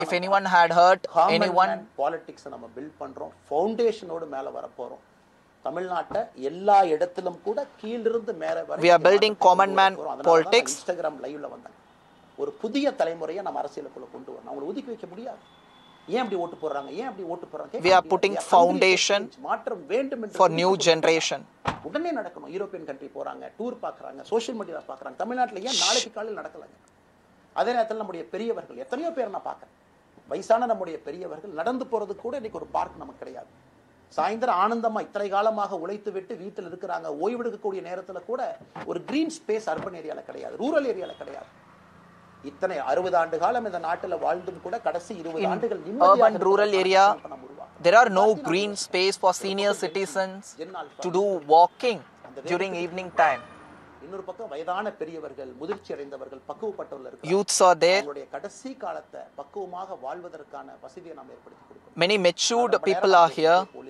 If anyone had hurt anyone, politics நம்ம build பண்றோம் ஃபவுண்டேஷனோடு மேல வர போறோம் தமிழ்நாட்டை எல்லா இடத்திலும் கூட கீழிருந்து மேல வரை We are building common man politics. Instagram லைவ்ல வந்தாங்க ஒரு புதிய தலைமுறையை நம்ம அரசியலுக்குள்ள கொண்டு வரணும் அவங்களை ஒதுக்கி வைக்க முடியாது ஏன் அப்படி ஓட்டு போடுறாங்க ஏன் அப்படி ஓட்டு போடுறாங்க கேட்க We are முடியாது. putting We are hungry for foundation change. மாற்றம் வேண்டும் என்று for துடிப்பு new கொண்டிருக்கிறாங்க. generation. உடனே நடக்கணும் யூரோப்பியன் கண்ட்ரி போறாங்க டூர் பார்க்கறாங்க சோஷியல் மீடியால பார்க்கறாங்க தமிழ்நாட்டுல ஏன் நாளைக்கு காலையில் நடக்கலாங்க அதே நேரத்தில் நம்முடைய பெரியவர்கள் எத்தனையோ பேர் நான் பார்க்கறேன் வயசான நம்முடைய பெரியவர்கள் நடந்து போறது கூட இன்னைக்கு ஒரு பார்க் நமக்கு கிடையாது சாயந்தரம் ஆனந்தமா இத்தனை காலமாக உழைத்து விட்டு வீட்டில் இருக்கிறாங்க ஓய்வெடுக்கக்கூடிய நேரத்துல கூட ஒரு கிரீன் ஸ்பேஸ் அர்பன் ஏரியால கிடையாது ரூரல் ஏரியால கிடையாது இத்தனை அறுபது ஆண்டு காலம் இந்த நாட்டுல வாழ்ந்தும் கூட கடைசி இருபது In ஆண்டுகள் urban rural area, நம்ம உருவாக்கணும். there are no green space for senior citizens to do walking during evening time. இன்னொரு பக்கம் வயதான பெரியவர்கள் முதிர்ச்சி அடைந்தவர்கள் பக்குவப்பட்டவர்கள் இருக்காங்க Youths are there. அவங்களுடைய கடைசி காலத்தை பக்குவமாக வாழ்வதற்கான வசதியை நாம் ஏற்படுத்தி கொடுக்கணும் Many matured people are here